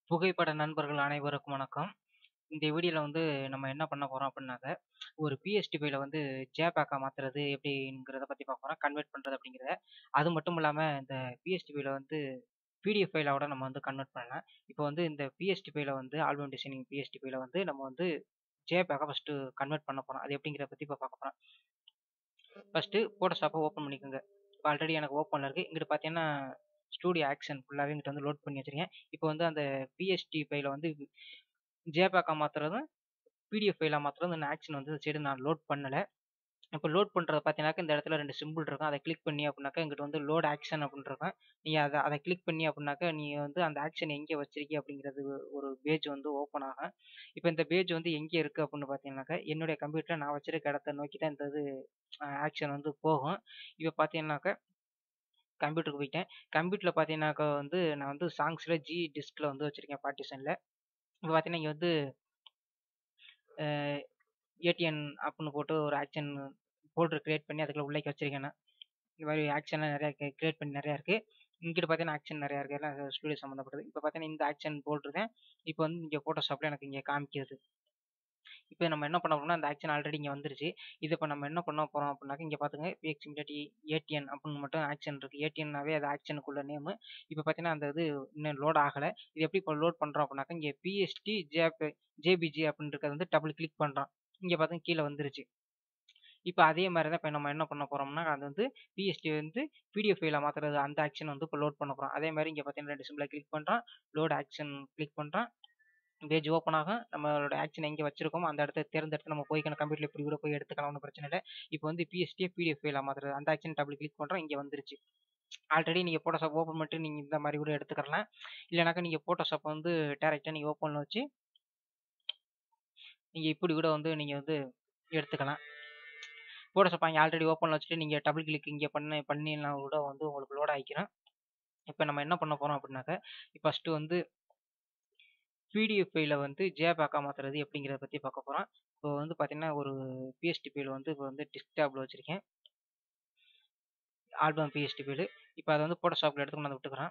புகைப்பட நண்பர்கள் அனைவருக்கும் வணக்கம். இந்த வீடியோல வந்து நம்ம என்ன பண்ண போறோம் அப்டின்னாக்க, ஒரு பிஎஸ்டி ஃபைல வந்து ஜேபேக்கா மாத்துறது எப்டிங்கிறத பத்தி பார்க்க போறோம். கன்வெர்ட் பண்றது அப்டிங்கிறத. அது மட்டும் இல்லாம இந்த பிஎஸ்டி ஃபைல வந்து பிடிஎஃப் ஃபைலா கூட நம்ம வந்து கன்வெர்ட் பண்ணலாம். இப்போ வந்து இந்த பிஎஸ்டி ஃபைல வந்து ஆல்பம் டிசைனிங் பிஎஸ்டி ஃபைல வந்து நம்ம வந்து ஜேபேக்கா ஃபர்ஸ்ட்டு கன்வெர்ட் பண்ண போறோம். அது எப்டிங்கிறத பத்தி இப்ப பார்க்க போறோம். ஃபர்ஸ்ட்டு ஃபோட்டோஷாப்ப ஓப்பன் பண்ணிக்கோங்க. இப்ப ஆல்ரெடி எனக்கு ஓப்பன்ல இருக்கு. இங்கிட்டு பார்த்தீங்கன்னா, ஸ்டூடியோ ஆக்ஷன் ஃபுல்லாவே இங்கிட்டு வந்து லோட் பண்ணி வச்சிருக்கேன். இப்போ வந்து அந்த பிஎஸ்டி ஃபைல வந்து ஜேபேக்கா மாத்துறதும், பிடிஎஃப் ஃபைலா மாத்துறதும் இந்த ஆக்ஷன் வந்து இந்த சைடு நான் லோட் பண்ணல. இப்ப லோட் பண்றத பார்த்தீங்கன்னாக்க, இந்த இடத்துல 2 சிம்பிள் இருக்கும். அத கிளிக் பண்ணி அப்டின்னாக்க, இங்கிட்டு வந்து லோட் ஆக்ஷன் அப்டின்னு இருக்கும். நீங்க அத அத கிளிக் பண்ணி அப்டின்னாக்க, நீங்க வந்து அந்த ஆக்ஷன் எங்க வச்சிருக்கீங்க அப்டிங்கிறது ஒரு பேஜ் வந்து ஓப்பன் ஆகும். இப்ப இந்த பேஜ் வந்து எங்க இருக்கு அப்டின்னு பார்த்தீங்கன்னாக்க, என்னுடைய கம்ப்யூட்டர்ல நான் வச்சிருக்க இடத்த நோக்கி தான் இந்த இது அ ஆக்ஷன் வந்து போகும். இப்ப பார்த்தீங்கன்னாக்க, கம்ப்யூட்டருக்கு போயிட்டேன். கம்ப்யூட்டர்ல பார்த்தீங்கன்னாக்க வந்து நான் வந்து சாங்ஸ்ல ஜி டிஸ்க்ல வந்து வச்சிருக்கேன் பார்ட்டிஷன்ல. இப்ப பார்த்தீங்கன்னா, இங்க வந்து அ ஏடிஎன் அப்டின்னு போட்டு ஒரு ஆக்ஷன் ஃபோல்டர் கிரியேட் பண்ணி அதுக்குள்ள உள்ளேக்க வச்சிருக்கேன் நான். இந்த மாரி ஆக்ஷன்லாம் நெறைய கி கிரியேட் பண்ணி நெறைய இருக்கு. இங்கிட்டு பார்த்தீங்கன்னா, ஆக்ஷன் நெறைய இருக்கு. எல்லாம் ஸ்டூடியோ சம்மந்தப்பட்டது. இப்ப பார்த்தீங்கன்னா, இந்த ஆக்ஷன் ஃபோல்டர் தான் இப்ப வந்து இங்க ஃபோட்டோஷாப்ல எனக்கு இங்க காமிக்குது. இப்ப நம்ம என்ன பண்ண போறோம்னா, அந்த ஆக்ஷன் ஆல்ரெடி இங்க வந்துருச்சு. இத இப்ப நம்ம என்ன பண்ண போறோம் அப்டின்னாக்க, இங்க பாத்துங்க பிஎக்ஸ் இமிடியேட் ஏடிஎன் அப்டின்னு மட்டும் ஆக்ஷன் இருக்கு. ஏடிஎன்னாவே அது ஆக்ஷனுக்குள்ள நேமு. இப்ப பார்த்தீங்கன்னா, அந்த இது இன்னும் லோட் ஆகல. இது எப்டி இப்ப லோட் பண்றோம் அப்டின்னாக்க, இங்க பிஎஸ்டி ஜேபே ஜேபிஜி அப்டின்னு இருக்கிறத வந்து டபுள் கிளிக் பண்றோம். இங்க பாத்தீங்க கீழ வந்துருச்சு. இப்ப அதே மாரி தான் இப்ப நம்ம என்ன பண்ண போறோம்னா, அது வந்து பிஎஸ்டி வந்து பிடிஎஃப் ஃபைலா மாத்துறது அந்த ஆக்ஷன் வந்து இப்ப லோட் பண்ண போறோம். அதே மாரி இங்க பார்த்தீங்கன்னா, 2 சிம்பிள கிளிக் பண்றோம். லோட் ஆக்ஷன் கிளிக் பண்றோம். பேஜ் ஓப்பன் ஆகும். நம்மளோட ஆக்ஷன் எங்க வச்சிருக்கோமோ அந்த இடத்த தேர்ந்தெடுத்து நம்ம போய்க்கணும். கம்ப்யூட்டர்ல இப்டி கூட போய் எடுத்துக்கலாம். ஒண்ணும் பிரச்சனை இல்ல. இப்ப வந்து பிஎஸ்டிய பிடிஎஃப் ஃபைலா மாத்துறது அந்த ஆக்ஷன் டபுள் கிளிக் பண்றோம். இங்க வந்துருச்சு. ஆல்ரெடி நீங்க ஃபோட்டோஷாப் ஓப்பன் பண்ணிட்டு நீங்க இந்த மாரி கூட எடுத்துக்கலாம். இல்லனாக்கா நீங்க ஃபோட்டோஷாப் வந்து டைரக்ட்டா நீங்க ஓப்பன்ல வச்சு நீங்க இப்டி கூட வந்து நீங்க வந்து எடுத்துக்கலாம். ஃபோட்டோஷாப் அங்க ஆல்ரெடி ஓப்பன்ல வச்சுட்டு நீங்க டபுள் கிளிக் இங்க பண்ண பண்ணீங்கன்னா கூட வந்து உங்களுக்கு லோட் ஆயிக்கும். இப்ப நம்ம என்ன பண்ண போறோம் அப்டின்னாக்க, ஃபர்ஸ்ட்டு வந்து பிடிஎஃப் ஃபைல வந்து ஜேபேக்கா மாத்துறது எப்டிங்கிறத பத்தி பார்க்க போறோம். இப்போ வந்து பார்த்தீங்கன்னா, ஒரு பிஎஸ்டி ஃபைல் வந்து இப்ப வந்து டெஸ்க்டாப்ல வச்சிருக்கேன். Album PSD file. இப்ப அத வந்து ஃபோட்டோஷாப்ல எடுத்து கொண்டாந்து விட்டுக்கிறேன்.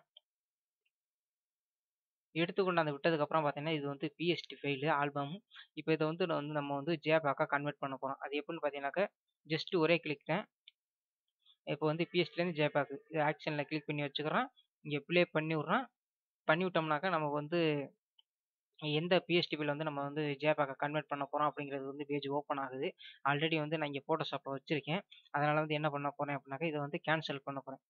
எடுத்து கொண்டாந்து விட்டதுக்கு அப்புறம் பார்த்தீங்கன்னா, இது வந்து பிஎஸ்டி ஃபைலு ஆல்பம். இப்ப இத வந்து வந்து நம்ம வந்து ஜேபேக்கா கன்வெர்ட் பண்ண போறோம். அது எப்டின்னு பார்த்தீங்கன்னாக்க, ஜஸ்ட் ஒரே கிளிக் தான். இப்ப வந்து பிஎஸ்டிலேருந்து ஜேபேக் இது ஆக்ஷன்ல கிளிக் பண்ணி வச்சுக்கிறோம். இங்க ப்ளே பண்ணி விடுறோம். பண்ணி விட்டோம்னாக்க, நமக்கு வந்து எந்த பிஎஸ்டி ஃபைல் வந்து நம்ம வந்து ஜேபேக்கா கன்வெர்ட் பண்ண போறோம் அப்டிங்கிறது வந்து பேஜ் ஓப்பன் ஆகுது. ஆல்ரெடி வந்து நான் இங்க ஃபோட்டோஷாப்ல வச்சிருக்கேன். அதனால வந்து என்ன பண்ண போறேன் அப்டின்னாக்க, இத வந்து கேன்சல் பண்ண போறேன்.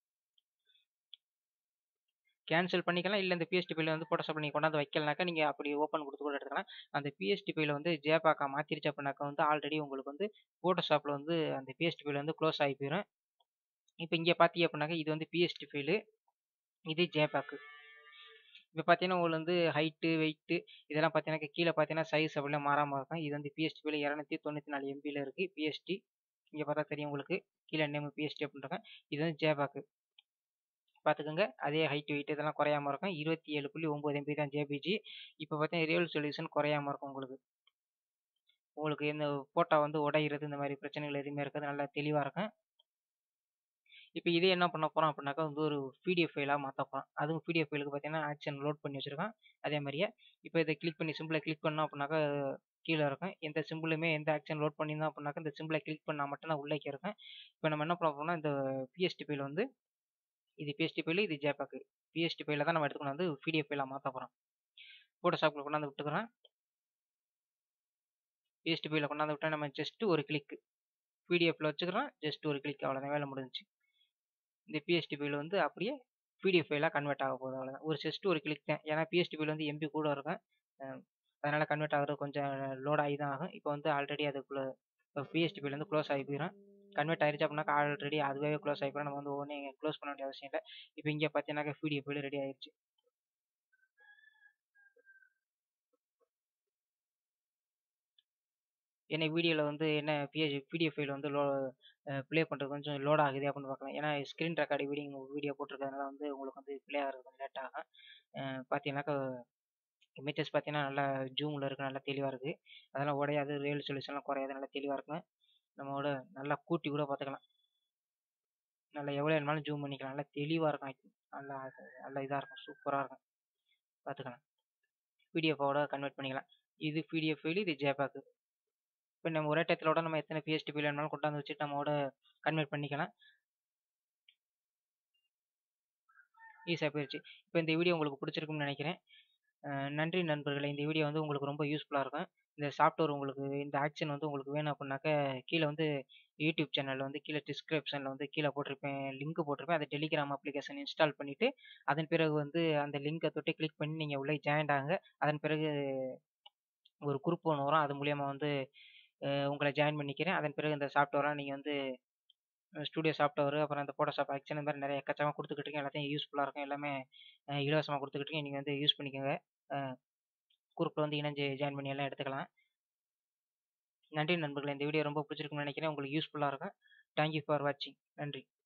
கேன்சல் பண்ணிக்கலாம். இல்ல இந்த பிஎஸ்டி ஃபைல வந்து ஃபோட்டோஷாப்ல நீங்க கொண்டாந்து வைக்கலனாக்கா, நீங்க அப்டி ஓப்பன் குடுத்து கூட எடுத்துக்கலாம். அந்த பிஎஸ்டி ஃபைல வந்து ஜேபேக்கா மாத்திருச்சு அப்டின்னாக்க வந்து ஆல்ரெடி உங்களுக்கு வந்து ஃபோட்டோஷாப்ல வந்து அந்த பிஎஸ்டி ஃபைல் வந்து குளோஸ் ஆகி போயிரும். இப்ப இங்க பார்த்தீங்க அப்டின்னாக்க, இது வந்து பிஎஸ்டி ஃபைலு. இது ஜேபேக். இப்ப பார்த்தீங்கன்னா, உங்களுக்கு வந்து ஹைட்டு, வெயிட்டு இதெல்லாம் பார்த்தீங்கன்னாக்க, கீழ பார்த்தீங்கன்னா சைஸ் அப்டிலாம் மாறாம இருக்கும். இது வந்து பிஎஸ்டி ஃபைல் 294 எம்பில இருக்கு. பிஎஸ்டி. இங்க பார்த்தா தெரியும் உங்களுக்கு. கீழ நேம் பிஎஸ்டி அப்டின்னு இருக்கும். இது வந்து ஜேபேக். பார்த்துக்கோங்க. அதே ஹைட், வெயிட் இதெல்லாம் குறையாம இருக்கும். 27.9 எம்பி தான் ஜேபிஜி. இப்ப பார்த்தீங்கன்னா, ரெசல்யூஷன் குறையாம இருக்கும் உங்களுக்கு. உங்களுக்கு இந்த ஃபோட்டோ வந்து உடையிறது இந்த மாரி பிரச்சனைகள் எதுவுமே இருக்காது. நல்லா தெளிவா இருக்கும். இப்ப இதே என்ன பண்ண போறோம் அப்டின்னாக்க, வந்து ஒரு பிடிஎஃப் ஃபைலா மாத்த போறோம். அதுவும் பிடிஎஃப் ஃபைலுக்கு பார்த்தீங்கன்னா, ஆக்ஷன் லோட் பண்ணி வச்சிருக்கோம். அதே மாரியே இப்ப இத கிளிக் பண்ணி சிம்பிள கிளிக் பண்ணோம் அப்டின்னாக்க, கீழ இருக்கும். எந்த சிம்பிளுமே எந்த ஆக்ஷன் லோட் பண்ணியிருந்தோம் அப்டின்னாக்க, இந்த சிம்பிள கிளிக் பண்ணா மட்டும் தான் உள்ளேக்க இருக்கும். இப்ப நம்ம என்ன பண்ண போறோம்னா, இந்த பிஎஸ்டி ஃபைல் வந்து இது பிஎஸ்டி ஃபைலு, இது ஜேபேக். பிஎஸ்டி ஃபைல தான் நம்ம எடுத்து கொண்டாந்து பிடிஎஃப் ஃபைலா மாத்த போறோம். ஃபோட்டோஷாப்ல கொண்டாந்து விட்டுக்கிறேன். பிஎஸ்டி ஃபைல கொண்டாந்து விட்டா நம்ம ஜஸ்ட் ஒரு கிளிக். பிடிஎஃப்ல வச்சுக்கிறோம். ஜஸ்ட் ஒரு கிளிக் அவ்வளோதான் வேல முடிஞ்சுச்சு. இந்த பிஎஸ்டி ஃபைல் வந்து அப்டியே பிடிஎஃப் ஃபைலா கன்வெர்ட் ஆக போகுது அவ்வளோதான். ஒரு ஜஸ்ட் ஒரு கிளிக் தான். ஏன்னா பிஎஸ்டி ஃபைல் வந்து எம்பி கூட இருக்கும். அ அதனால கன்வெர்ட் ஆகுறது கொஞ்சம் லோட் ஆகி தான் ஆகும். இப்ப வந்து ஆல்ரெடி அதுக்குள்ள பிஎஸ்டி ஃபைல் வந்து குளோஸ் ஆகி போயிரும். கன்வெர்ட் ஆயிருச்சு அப்டின்னாக்க, ஆல்ரெடி அதுவே குளோஸ் ஆகி போயிரும். நம்ம வந்து ஒவ்வொன்னையும் இங்க குளோஸ் பண்ண வேண்டிய அவசியம் இல்ல. இப்ப இங்க பார்த்தீங்கன்னாக்க, பிடிஎஃப் ஃபைல் ரெடி ஆயிருச்சு. ஏன்னா வீடியோல வந்து என்ன பிஎ பிடிஎஃப் ஃபைல் வந்து லோ அ ப்ளே பண்றது கொஞ்சம் லோட் ஆகுதே அப்டின்னு பார்க்கலாம். ஏன்னா ஸ்க்ரீன் ரெக்கார்டிங் வீடியோ வீடியோ போட்டுருக்கிறதுனால வந்து உங்களுக்கு வந்து ப்ளே ஆகுறது கொஞ்சம் லேட் ஆகும். அ பார்த்தீங்கன்னாக்கா, இமேஜஸ் பார்த்தீங்கன்னா, நல்லா ஜூம்ல இருக்கு. நல்லா தெளிவா இருக்கு. அதெல்லாம் உடையாது. ரெசல்யூஷன்லாம் குறையாது. நல்லா தெளிவா இருக்கும். நம்மோட நல்லா கூட்டி கூட பார்த்துக்கலாம். நல்லா எவ்வளோ வேணுமானாலும் ஜூம் பண்ணிக்கலாம். நல்லா தெளிவா இருக்கும். நல்லா நல்லா இதா இருக்கும். சூப்பரா இருக்கும். பார்த்துக்கலாம். பிடிஎஃபோட கன்வெர்ட் பண்ணிக்கலாம் இது பிடிஎஃப் ஃபைல் இது ஜேபேக் இப்போ நம்ம ஒரே டயத்திலோட நம்ம எத்தனை பிஎஸ்டி ஃபைல் வேணாலும் கொண்டாந்து வச்சுட்டு நம்மளோட கன்வெர்ட் பண்ணிக்கலாம் ஈஸியாக போயிடுச்சு இப்போ இந்த வீடியோ உங்களுக்கு பிடிச்சிருக்குன்னு நினைக்கிறேன் நன்றி நண்பர்களே இந்த வீடியோ வந்து உங்களுக்கு ரொம்ப யூஸ்ஃபுல்லாக இருக்கும் இந்த சாஃப்ட்வேர் உங்களுக்கு இந்த ஆக்ஷன் வந்து உங்களுக்கு வேணும் அப்படின்னாக்க கீழே வந்து யூடியூப் சேனலில் வந்து கீழே டிஸ்கிரிப்ஷனில் வந்து கீழே போட்டிருப்பேன் லிங்க் போட்டிருப்பேன் அதை டெலிகிராம் அப்ளிகேஷன் இன்ஸ்டால் பண்ணிவிட்டு அதன் பிறகு வந்து அந்த லிங்கை தொட்டு கிளிக் பண்ணி நீங்கள் உள்ளே ஜாயின் ஆகுங்க அதன் பிறகு ஒரு குரூப் ஒன்று வரும் அது மூலியமாக வந்து உங்களை ஜாயின் பண்ணிக்கிறேன் அதன் பிறகு இந்த சாஃப்ட்வேராக நீங்கள் வந்து ஸ்டூடியோ சாஃப்ட்வேர் அப்புறம் இந்த ஃபோட்டோஷாப் ஆக்ஷன் இந்த மாதிரி நிறைய எக்கச்சக்கமாக கொடுத்துக்கிட்டு இருக்கேன் எல்லாத்தையும் யூஸ்ஃபுல்லாக இருக்கும் எல்லாமே இலவசமாக கொடுத்துக்கிட்டு இருக்கேன் நீங்கள் வந்து யூஸ் பண்ணிக்கோங்க குரூப்பில் வந்து இணைஞ்சு ஜாயின் பண்ணி எல்லாம் எடுத்துக்கலாம் நன்றி நண்பர்களே இந்த வீடியோ ரொம்ப பிடிச்சிருக்குன்னு நினைக்கிறேன் உங்களுக்கு யூஸ்ஃபுல்லாக இருக்கும் தேங்க்யூ ஃபார் வாட்சிங் நன்றி